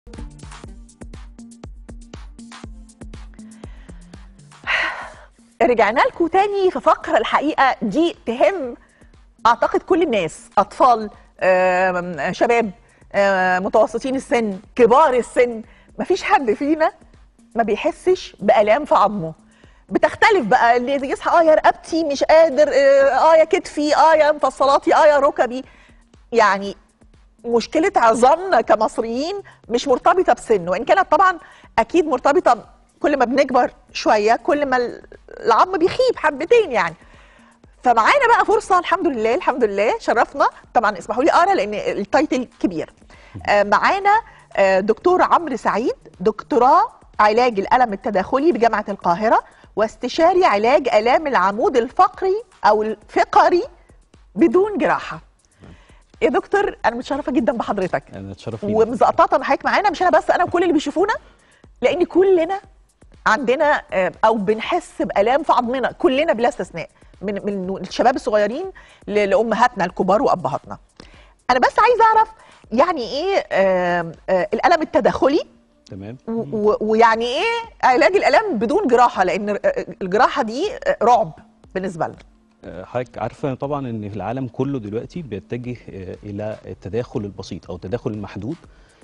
رجعنا لكم تاني في فقرة الحقيقة دي تهم أعتقد كل الناس أطفال آم، شباب آم، متوسطين السن كبار السن مفيش حد فينا ما بيحسش بآلام في عظمه بتختلف بقى اللي يصحى اه يا رقبتي مش قادر اه يا كتفي اه يا مفصلاتي اه يا ركبي يعني مشكلة عظامنا كمصريين مش مرتبطة بسن وإن كانت طبعا أكيد مرتبطة كل ما بنكبر شوية كل ما العظم بيخيب حبتين يعني فمعانا بقى فرصة الحمد لله الحمد لله شرفنا طبعا اسمحوا لي أقرأ لأن التايتل كبير آه، معانا آه، دكتور عمرو سعيد دكتوراه علاج الألم التداخلي بجامعة القاهرة واستشاري علاج آلام العمود الفقري أو الفقري بدون جراحة يا دكتور أنا متشرفة جدا بحضرتك انا اتشرف بيك. ومزقططه انا حضرتك معانا مش انا بس انا وكل اللي بيشوفونا لان كلنا عندنا آه، او بنحس بالام في عظمنا كلنا بلا استثناء من من الشباب الصغيرين ل- لامهاتنا الكبار وابهاتنا انا بس عايزه اعرف يعني ايه آه، آه، الالم التداخلي تمام و- و- ويعني ايه علاج الالام بدون جراحه لان آه، الجراحه دي آه، رعب بالنسبه لنا آه، حضرتك عارفه طبعا ان في العالم كله دلوقتي بيتجه آه، الى التداخل البسيط او التداخل المحدود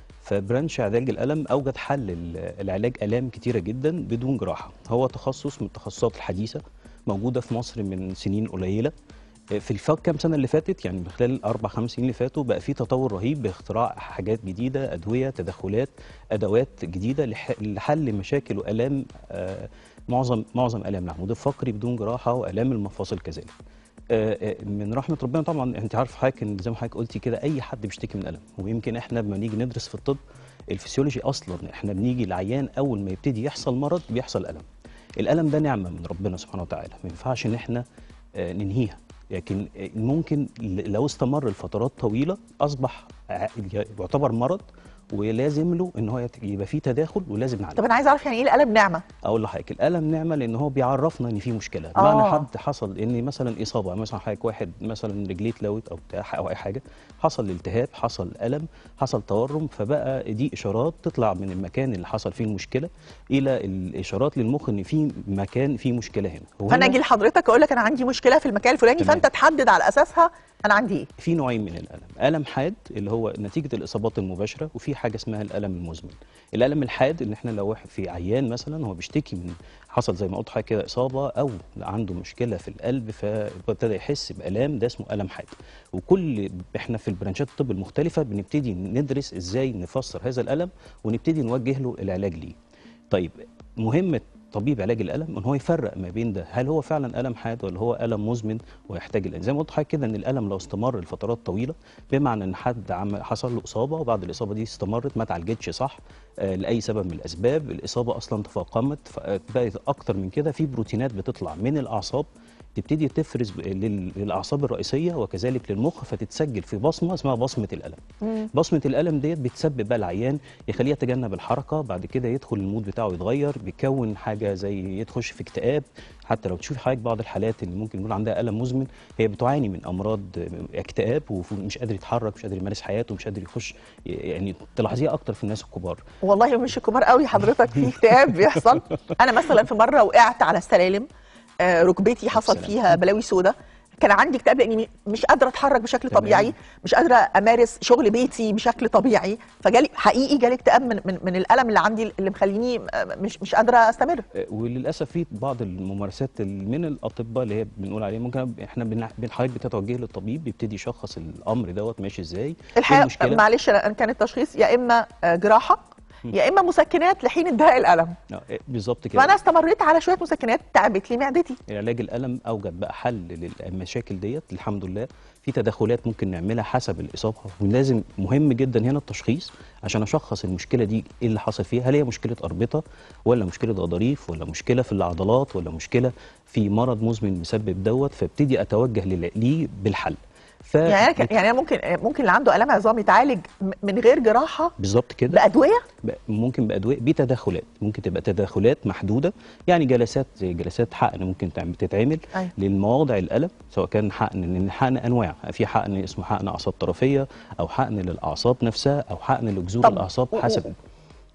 فبرانش علاج الالم اوجد حل ال- العلاج الام كتيره جدا بدون جراحه هو تخصص من التخصصات الحديثه موجوده في مصر من سنين قليله آه، في الفات كام سنه اللي فاتت يعني من خلال الاربع خمس سنين اللي فاتوا بقى في تطور رهيب باختراع حاجات جديده ادويه تدخلات ادوات جديده لح- لحل مشاكل والام آه، معظم معظم الام العمود الفقري بدون جراحه والام المفاصل كذلك آه، آه، من رحمه ربنا طبعا انت عارف حضرتك ان زي ما حضرتك قلتي كده اي حد بيشتكي من الم ويمكن احنا لما نيجي ندرس في الطب الفسيولوجي اصلا احنا بنيجي العيان اول ما يبتدي يحصل مرض بيحصل الم الالم ده نعمه من ربنا سبحانه وتعالى ما ينفعش ان احنا آه، ننهيها لكن آه، ممكن ل- لو استمر لفترات طويله اصبح ع- يعتبر مرض ولازم له ان هو يت- يبقى فيه تداخل ولازم نعالجه طب انا عايزه اعرف يعني ايه الالم نعمه اقول لحضرتك الالم نعمه لان هو بيعرفنا ان في مشكله آه. بمعنى حد حصل ان مثلا اصابه مثلا حضرتك واحد مثلا رجليه اتلوت او بتاع او اي حاجه حصل التهاب حصل الم حصل تورم فبقى دي اشارات تطلع من المكان اللي حصل فيه المشكله الى الاشارات للمخ ان في مكان فيه مشكله هنا فانا وهنا اجي لحضرتك اقول لك انا عندي مشكله في المكان الفلاني تمام. فانت تحدد على اساسها انا عندي ايه في نوعين من الالم الم حاد اللي هو نتيجه الاصابات المباشره وفي حاجه اسمها الالم المزمن الالم الحاد ان احنا لو واحد في عيان مثلا هو بيشتكي من حصل زي ما قلت حضرتك كده اصابه او عنده مشكله في القلب فابتدى يحس بالام ده اسمه الم حاد وكل احنا في البرانشات الطب المختلفه بنبتدي ندرس ازاي نفسر هذا الالم ونبتدي نوجه له العلاج ليه طيب مهمه طبيب علاج الالم ان هو يفرق ما بين ده هل هو فعلا الم حاد ولا هو الم مزمن ويحتاج الان زي ما قلت لحضرتك كده ان الالم لو استمر لفترات طويله بمعنى ان حد عمل حصل له اصابه وبعد الاصابه دي استمرت ما اتعالجتش صح آه لاي سبب من الاسباب الاصابه اصلا تفاقمت بقت اكتر من كده في بروتينات بتطلع من الاعصاب تبتدي تفرز لل- للاعصاب الرئيسيه وكذلك للمخ فتتسجل في بصمه اسمها بصمه الالم بصمه الالم ديت بتسبب بقى العيان يخليه يتجنب الحركه بعد كده يدخل المود بتاعه يتغير بيكون حاجه زي يخش في اكتئاب حتى لو تشوف حضرتك بعض الحالات اللي ممكن يكون عندها الم مزمن هي بتعاني من امراض اكتئاب ومش قادر يتحرك مش قادر يمارس حياته مش قادر يخش يعني تلاحظيها اكتر في الناس الكبار والله مش كبار قوي حضرتك في اكتئاب بيحصل انا مثلا في مره وقعت على السلالم آه، ركبتي حصل سلام. فيها بلاوي سودا كان عندي اكتئاب لاني مش قادره اتحرك بشكل تمام. طبيعي مش قادره امارس شغل بيتي بشكل طبيعي فجالي حقيقي جالي اكتئاب من من, من الالم اللي عندي اللي مخليني آه، مش مش قادره استمر وللاسف في بعض الممارسات ال- من الاطباء اللي هي بنقول عليه ممكن احنا بن- بن- حضرتك بتتوجه للطبيب بيبتدي يشخص الامر دوت ماشي ازاي إيه الحقيقه المشكله معلش أنا- كان التشخيص يا اما آه، جراحه يا اما مسكنات لحين انتهاء الالم آه، إيه بالظبط كده فانا استمريت على شويه مسكنات تعبت لي معدتي علاج الالم اوجد بقى حل للمشاكل ديت الحمد لله في تدخلات ممكن نعملها حسب الاصابه ولازم مهم جدا هنا التشخيص عشان اشخص المشكله دي ايه اللي حصل فيها هل هي مشكله اربطه ولا مشكله غضاريف ولا مشكله في العضلات ولا مشكله في مرض مزمن مسبب دوت فابتدي اتوجه لل- ليه بالحل ف يعني انا ك- يعني انا ممكن ممكن اللي عنده الام عظام يتعالج م- من غير جراحه بالظبط كده بادويه ب- ممكن بادويه بتدخلات ممكن تبقى تدخلات محدوده يعني جلسات زي جلسات حقن ممكن تعم- تتعمل أيوة. للمواضع الالم سواء كان حقن لان الحقن انواع في حقن اسمه حقن اعصاب طرفيه او حقن للاعصاب نفسها او حقن لجذور طب الاعصاب و- حسب و-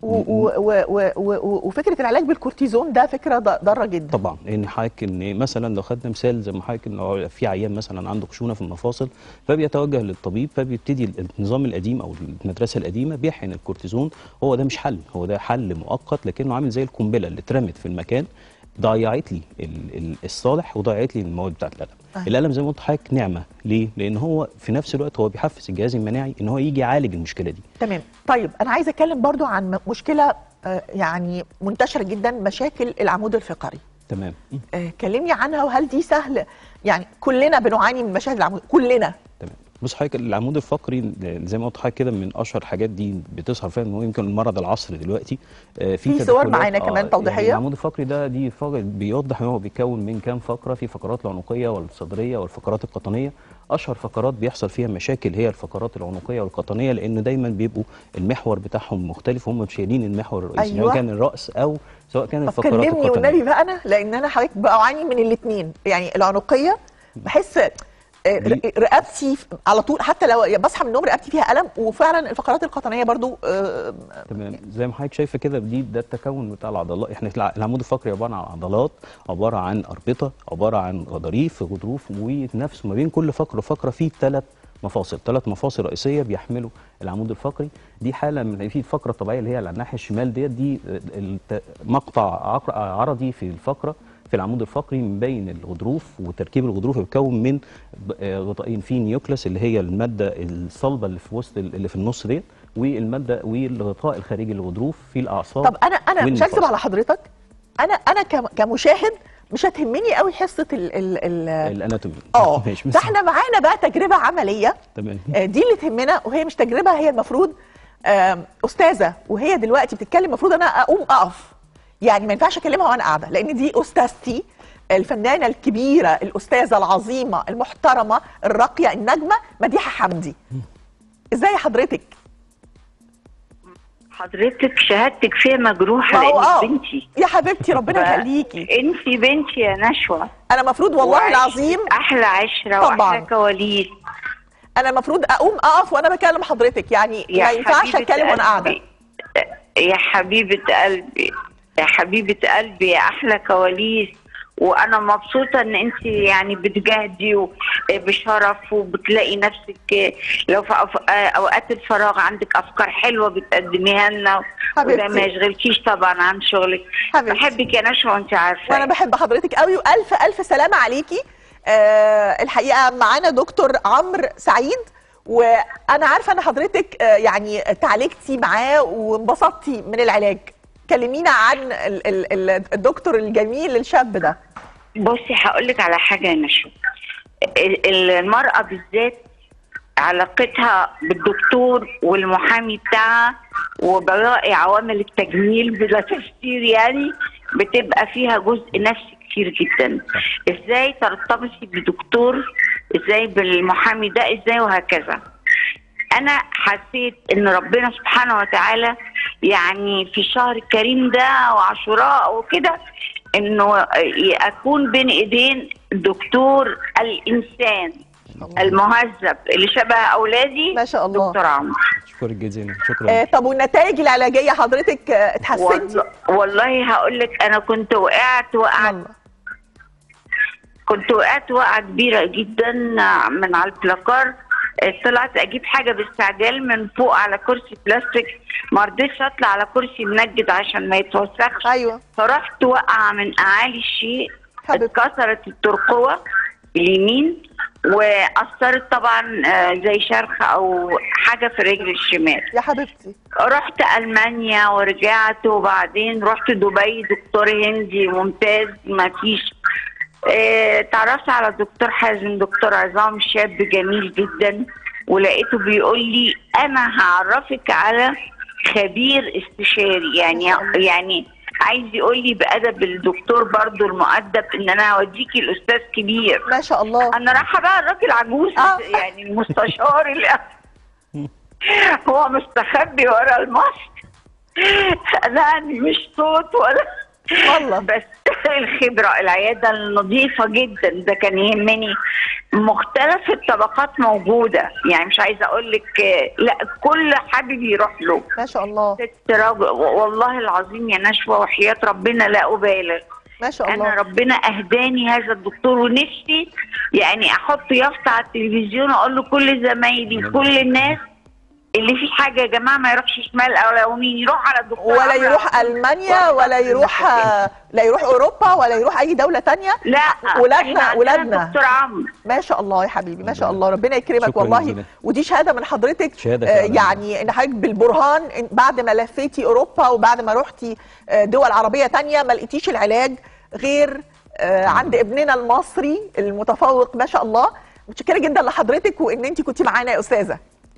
و و و و و وفكره العلاج بالكورتيزون ده فكره ض- ضاره جدا طبعا لان حضرتك ان مثلا لو خدنا مثال زي ما حضرتك ان هو في عيان مثلا عنده خشونه في المفاصل فبيتوجه للطبيب فبيبتدي النظام القديم او المدرسه القديمه بيحقن الكورتيزون هو ده مش حل هو ده حل مؤقت لكنه عامل زي القنبله اللي اترمت في المكان ضيعت لي ال- ال- الصالح وضيعت لي المواد بتاعت الالم أيوة. الالم زي ما قلت لحضرتك نعمه ليه لان هو في نفس الوقت هو بيحفز الجهاز المناعي ان هو يجي يعالج المشكله دي تمام طيب انا عايزه اتكلم برضو عن م- مشكله آه، يعني منتشره جدا مشاكل العمود الفقري تمام آه، كلمني عنها وهل دي سهل يعني كلنا بنعاني من مشاكل العمود كلنا تمام بص حضرتك العمود الفقري زي ما قلت حضرتك كده من اشهر حاجات دي بتظهر فيها ان هو يمكن المرض العصر دلوقتي آه، في صور تدخلات- معانا كمان توضيحية؟ يعني العمود الفقري ده دي فقرة بيوضح ان هو بيتكون من كام فقره في فقرات العنقيه والصدريه والفقرات القطنيه اشهر فقرات بيحصل فيها مشاكل هي الفقرات العنقيه والقطنيه لان دايما بيبقوا المحور بتاعهم مختلف هم شايلين المحور الرئيسي أيوة. سواء كان الراس او سواء كان طب الفقرات كلمني القطنيه والنبي بقى انا لان انا حضرتك بعاني من الاثنين يعني العنقيه بحس آه، دي- ر- رقبتي على طول حتى لو بصحى من النوم رقبتي فيها الم وفعلا الفقرات القطنيه برضو آه، تمام زي ما حضرتك شايفه كده دي ده التكون بتاع العضلات احنا الع- العمود الفقري عباره عن عضلات عباره عن اربطه عباره عن غضاريف غضروف ونفس ما بين كل فقره وفقره في ثلاث مفاصل ثلاث مفاصل رئيسيه بيحملوا العمود الفقري دي حاله من في الفقره الطبيعيه اللي هي على الناحيه الشمال ديت دي الت- مقطع عق- عرضي في الفقره في العمود الفقري من بين الغضروف وتركيب الغضروف بيتكون من ب- آه، غطائين في نيوكلس اللي هي الماده الصلبه اللي في وسط ال- اللي في النص ديت والماده والغطاء الخارجي للغضروف في الاعصاب طب انا انا مش هكذب والمفاصل. على حضرتك انا انا كم- كمشاهد مش هتهمني قوي حصه ال ال ال الاناتومي اه ماشي بس- فاحنا معانا بقى تجربه عمليه تمام آه، دي اللي تهمنا وهي مش تجربه هي المفروض آم، استاذه وهي دلوقتي بتتكلم المفروض انا اقوم اقف يعني ما ينفعش اكلمها وانا قاعده لان دي استاذتي الفنانه الكبيره الاستاذه العظيمه المحترمه الراقيه النجمه مديحه حمدي ازاي حضرتك حضرتك شهادتك فيها مجروحه ما هو لانك اه بنتي يا حبيبتي ربنا ف- يخليكي انت بنتي يا نشوى انا المفروض والله وعشت العظيم احلى عشره طبعاً. واحلى كواليس انا المفروض اقوم اقف وانا بكلم حضرتك يعني يا ما ينفعش حبيبة اتكلم وانا قاعده قلبي. يا حبيبه قلبي يا حبيبه قلبي يا احلى كواليس وانا مبسوطه ان انت يعني بتجاهدي و- بشرف وبتلاقي نفسك لو في أف- اوقات الفراغ عندك افكار حلوه بتقدميها لنا وده حبيبتي. ما يشغلكيش طبعا عن شغلك حبيبتي. بحبك يا نشوى وانت عارفه وانا بحب حضرتك قوي والف الف سلامه عليكي آه الحقيقه معانا دكتور عمرو سعيد وانا عارفه ان حضرتك آه يعني تعالجتي معاه وانبسطتي من العلاج كلمينا عن ال ال ال الدكتور الجميل الشاب ده بصي هقول لك على حاجه يا نشوى ال- المراه بالذات علاقتها بالدكتور والمحامي بتاعها وبواقي عوامل التجميل بلا تفسير يعني بتبقى فيها جزء نفسي كتير جدا ازاي ترتبطي بدكتور ازاي بالمحامي ده ازاي وهكذا انا حسيت ان ربنا سبحانه وتعالى يعني في الشهر الكريم ده وعاشوراء وكده انه اكون بين ايدين دكتور الانسان المهذب اللي شبه اولادي ما شاء الله. دكتور عمرو اشكرك جزيلا شكرا آه طب والنتائج العلاجيه حضرتك آه اتحسنتي والله, والله هقول لك انا كنت وقعت وقعت يلا. كنت وقعت وقعه كبيره جدا من على البلاكار طلعت اجيب حاجه باستعجال من فوق على كرسي بلاستيك ما رضيتش اطلع على كرسي منجد عشان ما يتوسخش ايوه فرحت واقعه من اعالي الشيء حبيبتي. اتكسرت الترقوه اليمين واثرت طبعا آه، زي شرخ او حاجه في الرجل الشمال يا حبيبتي رحت المانيا ورجعت وبعدين رحت دبي دكتور هندي ممتاز ما فيش اه تعرفت على دكتور حازم دكتور عظام شاب جميل جدا ولقيته بيقول لي انا هعرفك على خبير استشاري يعني يعني عايز يقول لي بادب الدكتور برضو المؤدب ان انا هوديكي الاستاذ كبير ما شاء الله انا رايحه بقى الراجل عجوز آه. يعني المستشار اللي هو مستخبي ورا الماسك لا مش صوت ولا والله بس الخبره العياده النظيفه جدا ده كان يهمني مختلف الطبقات موجوده يعني مش عايزه اقول لك آه، لا كل حابب يروح له ما شاء الله ست راجل والله العظيم يا نشوى وحياه ربنا لا ابالغ ما شاء انا الله ربنا اهداني هذا الدكتور ونفسي يعني احط يافطه على التلفزيون واقول له كل زمايلي كل الناس اللي في حاجه يا جماعه ما يروحش شمال او يمين يروح على الدكتور ولا عمرو يروح عبد المانيا الله. ولا يروح لا يروح اوروبا ولا يروح اي دوله تانية لا ولادنا- إحنا عندنا ولادنا. دكتور عمرو ما شاء الله يا حبيبي ما شاء الله ربنا يكرمك شكراً والله جزيلاً. ودي شهاده من حضرتك شهادة آه، فعلاً. يعني ان حضرتك بالبرهان إن بعد ما لفيتي اوروبا وبعد ما رحتي آه، دول عربيه تانية ما لقيتيش العلاج غير آه، عند ابننا المصري المتفوق ما شاء الله متشكره جدا لحضرتك وان انت كنتي معانا يا استاذه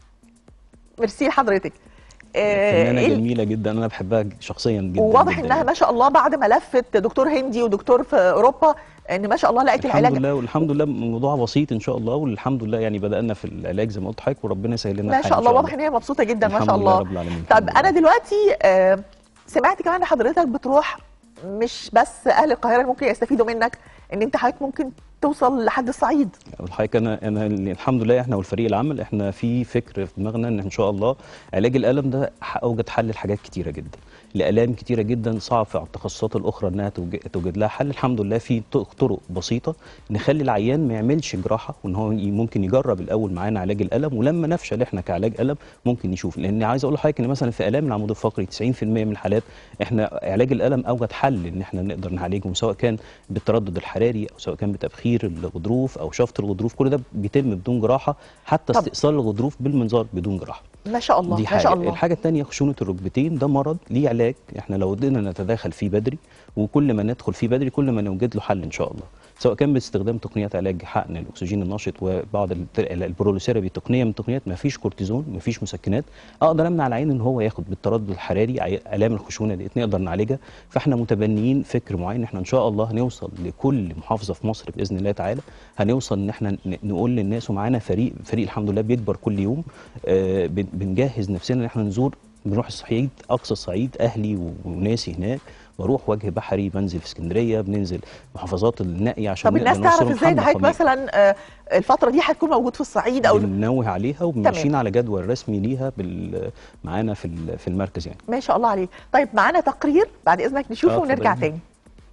ميرسي لحضرتك آه، فنانه إيه ال- جميله جدا انا بحبها شخصيا جدا وواضح جداً انها ما شاء الله بعد ما لفت دكتور هندي ودكتور في اوروبا ان ما شاء الله لقت الحمد العلاج لله والحمد لله الموضوع بسيط ان شاء الله والحمد لله يعني بدانا في العلاج زي ما قلت لحضرتك وربنا يسهل لنا ما الحال شاء إن الله واضح ان هي مبسوطه جدا ما الحمد شاء لله الله رب العالمين. طب الحمد انا لله. دلوقتي آه، سمعت كمان ان حضرتك بتروح مش بس اهل القاهره اللي ممكن يستفيدوا منك ان انت حضرتك ممكن توصل لحد الصعيد والحقيقه انا انا الحمد لله احنا والفريق العمل احنا في فكر في دماغنا ان ان شاء الله علاج الالم ده ح- اوجد حل لحاجات كتيره جدا لالام كتيره جدا صعب في التخصصات الاخرى انها توج- توجد لها حل الحمد لله في ط- طرق بسيطه نخلي العيان ما يعملش جراحه وان هو ي- ممكن يجرب الاول معانا علاج الالم ولما نفشل احنا كعلاج الم ممكن نشوف لان عايز اقول لحضرتك ان مثلا في الام العمود الفقري 90% من الحالات احنا علاج الالم اوجد حل ان احنا نقدر نعالجهم سواء كان بالتردد الحراري او سواء كان بتبخير الغضروف او شفط الغضروف كل ده بيتم بدون جراحه حتى طب. استئصال الغضروف بالمنظار بدون جراحه ما شاء الله دي ما حاجه شاء الله الحاجه الثانيه خشونه الركبتين ده مرض ليه علاج احنا لو قدرنا نتداخل فيه بدري وكل ما ندخل فيه بدري كل ما نوجد له حل ان شاء الله سواء كان باستخدام تقنيات علاج حقن الاكسجين النشط وبعض الت- البرولوثيرابي تقنيه من التقنيات ما فيش كورتيزون ما فيش مسكنات اقدر امنع العين ان هو ياخد بالتردد الحراري عي- الام الخشونه ديت نقدر نعالجها فاحنا متبنيين فكر معين احنا ان شاء الله هنوصل لكل محافظه في مصر باذن الله تعالى هنوصل ان احنا ن- نقول للناس ومعانا فريق فريق الحمد لله بيكبر كل يوم آه، بن- بنجهز نفسنا ان احنا نزور بنروح الصعيد اقصى الصعيد اهلي و- وناسي هناك بروح وجه بحري بنزل في اسكندريه بننزل محافظات النائيه عشان طب الناس نقدر تعرف نوصلهم ازاي ده حملة حضرتك قومية. مثلا آه، الفتره دي هتكون موجود في الصعيد او بننوه عليها وماشيين على جدول رسمي ليها بال- معانا في ال- في المركز يعني ما شاء الله عليك طيب معانا تقرير بعد اذنك نشوفه آه، ونرجع اتفضلي. تاني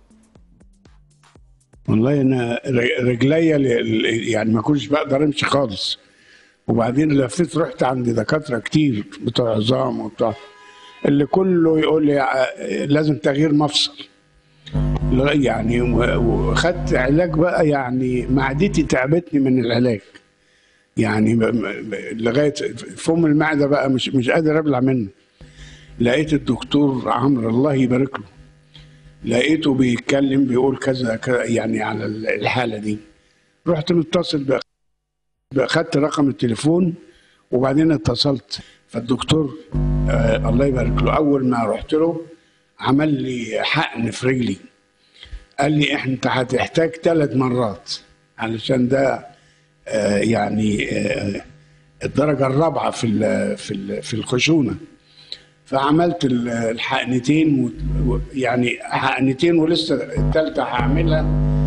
والله انا ر- رجليا ل- ل- يعني ما كنتش بقدر امشي خالص وبعدين لفيت رحت عند دكاتره كتير بتوع عظام وبتوع اللي كله يقول لي ع- لازم تغيير مفصل لا يعني و- وخدت علاج بقى يعني معدتي تعبتني من العلاج يعني ب- ب- لغايه فم المعده بقى مش مش قادر ابلع منه لقيت الدكتور عمرو الله يبارك له لقيته بيتكلم بيقول كذا كذا يعني على الحاله دي رحت متصل بقى خدت رقم التليفون وبعدين اتصلت فالدكتور آه الله يبارك له اول ما رحت له عمل لي حقن في رجلي قال لي انت هتحتاج ثلاث مرات علشان ده آه يعني آه الدرجه الرابعه في ال في ال في الخشونه فعملت ال- الحقنتين و- و- يعني حقنتين ولسه الثالثه هعملها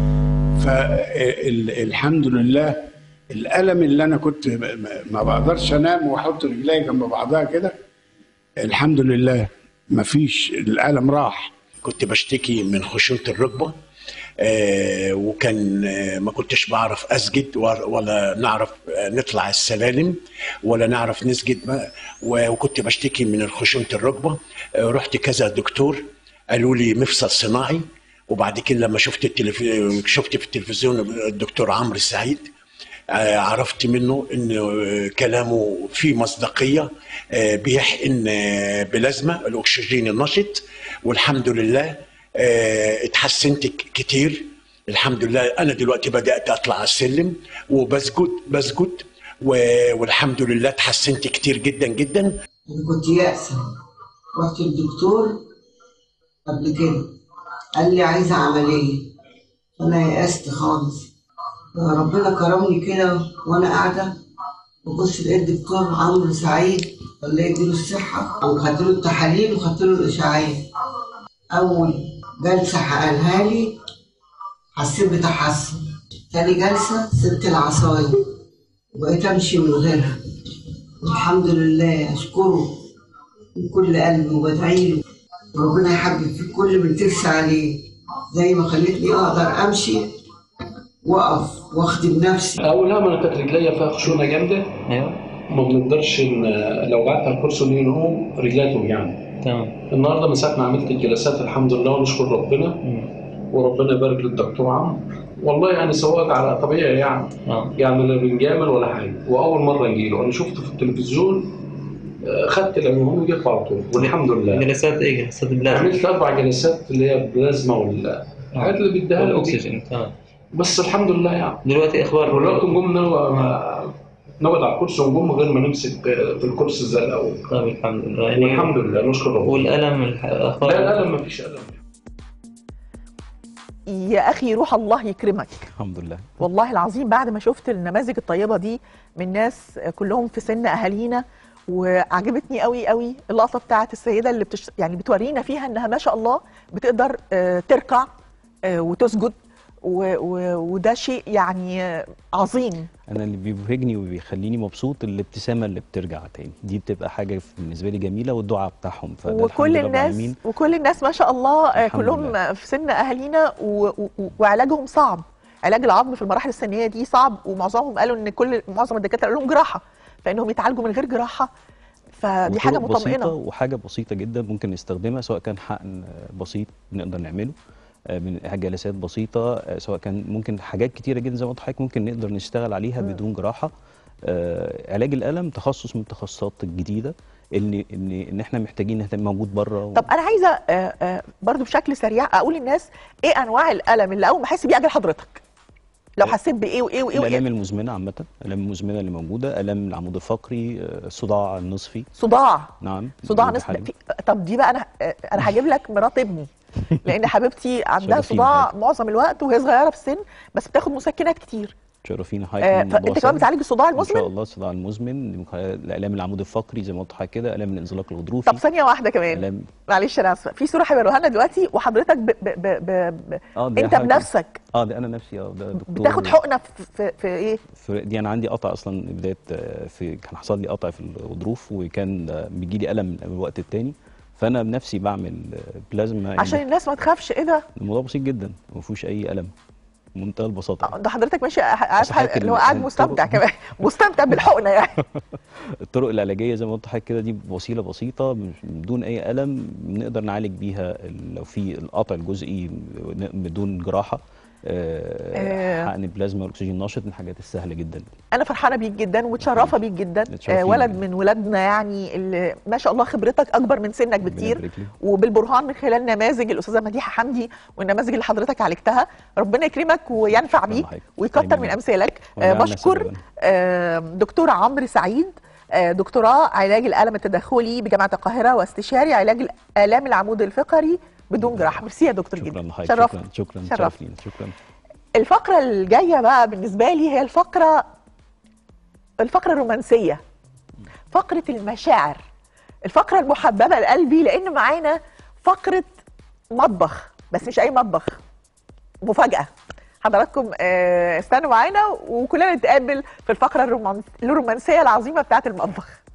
فالحمد لله الالم اللي انا كنت م- ما بقدرش انام واحط رجلي جنب بعضها كده الحمد لله مفيش الالم راح كنت بشتكي من خشونة الركبة آه وكان آه ما كنتش بعرف أسجد و- ولا نعرف آه نطلع السلالم ولا نعرف نسجد ما- و- وكنت بشتكي من خشونة الركبة آه رحت كذا دكتور قالوا لي مفصل صناعي وبعد كده لما شفت التلفزيون شفت في التلفزيون الدكتور عمرو السعيد آه، عرفت منه ان آه، كلامه فيه مصداقيه آه، بيحقن آه، بلازمه الاكسجين النشط والحمد لله آه، اتحسنت ك- كتير الحمد لله انا دلوقتي بدات اطلع على السلم وبسجد بسجد و- والحمد لله اتحسنت كتير جدا جدا أنا كنت يائسة رحت للدكتور قبل كده قال لي عايزة عملية فأنا يأست خالص ربنا كرمني كده وأنا قاعدة ببص لقيت دكتور عمرو سعيد الله يديله الصحة وخدت له التحاليل وخدت له الإشعاعات أول جلسة حقنها لي حسيت بتحسن تاني جلسة سبت العصاية وبقيت أمشي من غيرها والحمد لله أشكره من كل قلبي وبدعي له وربنا يحبب في كل من ترسى عليه زي ما خلتني أقدر أمشي وأقف وأخدم نفسي اول ما كانت رجليا فيها خشونه جامده ايوه ما بنقدرش ن- لو قعدت على الكرسي ليل نقوم رجليا توجعني تمام النهارده من ساعه ما عملت الجلسات الحمد لله ونشكر ربنا مم. وربنا يبارك للدكتور عمرو والله يعني سواق على طبيعي يعني اه يعني لا بنجامل ولا حاجه واول مره نجيله انا شفته في التلفزيون آه، خدت العنوان وجيت على طول والحمد لله جلسات ايه جلسات البلازما عملت اربع جلسات اللي هي البلازما والحاجات اللي بيديها له دي. والاكسجين تمام بس الحمد لله يعني دلوقتي اخبار ودلوقتي نقوم نو- نقعد على الكرسي ونقوم من غير ما نمسك في الكرسي زي الاول طيب الحمد لله يعني والحمد لله نشكر ربنا والالم الح- لا اخبار الالم ما فيش الم يا اخي روح الله يكرمك الحمد لله والله العظيم بعد ما شفت النماذج الطيبه دي من ناس كلهم في سن اهالينا وعجبتني قوي قوي اللقطه بتاعت السيده اللي بتش... يعني بتورينا فيها انها ما شاء الله بتقدر آه، تركع آه، وتسجد و... و... وده شيء يعني آه، عظيم انا اللي بيبهجني وبيخليني مبسوط الابتسامه اللي بترجع تاني دي بتبقى حاجه بالنسبه لي جميله والدعاء بتاعهم فده الحمد وكل لله رب الناس العالمين. وكل الناس ما شاء الله آه، الحمد كلهم لله. في سن اهالينا و... و... وعلاجهم صعب علاج العظم في المراحل السنيه دي صعب ومعظمهم قالوا ان كل معظم الدكاتره قالوا لهم جراحه فانهم يتعالجوا من غير جراحه فدي حاجه وطرق بسيطة مطمئنه وحاجة بسيطة جدا ممكن نستخدمها سواء كان حقن آه، بسيط بنقدر نعمله آه، من جلسات بسيطة آه، سواء كان ممكن حاجات كتيرة جدا زي ما قلت لحضرتك ممكن نقدر نشتغل عليها بدون جراحة آه، علاج الألم تخصص من التخصصات الجديدة اللي ان ان احنا محتاجين نهتم موجود بره طب انا عايزه آه، آه، برضو بشكل سريع اقول للناس ايه انواع الالم اللي اول ما احس بيه اجل حضرتك لو حسيت بايه وايه وايه, الالام وإيه؟ المزمنه عامه الالام المزمنه اللي موجوده الام العمود الفقري آه، الصداع النصفي صداع نعم صداع موجودة نصف حالياً. في- طب دي بقى انا آه، انا هجيب لك مرات ابني لان حبيبتي عندها شرفينا صداع حضرتك. معظم الوقت وهي صغيره في السن بس بتاخد مسكنات كتير شرفينا آه، حضرتك فانت الموضوع كمان سهل. بتعالج الصداع ان شاء المزمن الله الصداع المزمن دي ممكن- الالام العمود الفقري زي ما قلت لحضرتك كده الام الانزلاق الغضروفي طب ثانيه واحده كمان الام معلش انا اسفه في صوره هيوروها لنا دلوقتي وحضرتك ب... ب... ب... ب... ب... اه دي انت حاجة- بنفسك اه ده انا نفسي اه ده دكتور بتاخد حقنه في, في, في ايه في دي انا عندي قطع اصلا بدايه آه، في كان حصل لي قطع في الغضروف وكان آه، بيجي لي الم من الوقت التاني فانا بنفسي بعمل آه، بلازما يعني عشان الناس ما تخافش ايه ده الموضوع بسيط جدا ما فيهوش اي الم منتهى البساطه آه، ده حضرتك ماشي عارف حضرتك اللي هو ال- قاعد الطرق- مستمتع كمان مستمتع بالحقنه يعني الطرق العلاجيه زي ما قلت لحضرتك كده دي وسيله بسيطه مش- بدون اي الم بنقدر نعالج بيها ال- لو في القطع الجزئي ن- بدون جراحه آه. آه، حقن بلازما والاكسجين ناشط من الحاجات السهله جدا انا فرحانه بيك جدا ومتشرفه بيك جدا متشرفين آه ولد بيك. من ولادنا يعني اللي ما شاء الله خبرتك اكبر من سنك بكتير يبارك لك. وبالبرهان من خلال نماذج الاستاذه مديحه حمدي والنماذج اللي حضرتك عالجتها ربنا يكرمك وينفع بيك يحفظك. ويكتر آمين. من امثالك وأنا آه على بشكر سبباً. آه دكتور عمرو سعيد آه دكتوراه علاج الالم التداخلي بجامعه القاهره واستشاري علاج الالام العمود الفقري بدون جراحه ميرسي يا دكتور شكرا جدا لحضرتك شرفت شكرا شكرا شرفت. شرف لينا شكرا الفقرة الجاية بقى بالنسبة لي هي الفقرة الفقرة الرومانسية فقرة المشاعر الفقرة المحببة لقلبي لأن معانا فقرة مطبخ بس مش أي مطبخ مفاجأة حضراتكم آه، استنوا معانا وكلنا نتقابل في الفقرة الرومان- الرومانسية العظيمة بتاعة المطبخ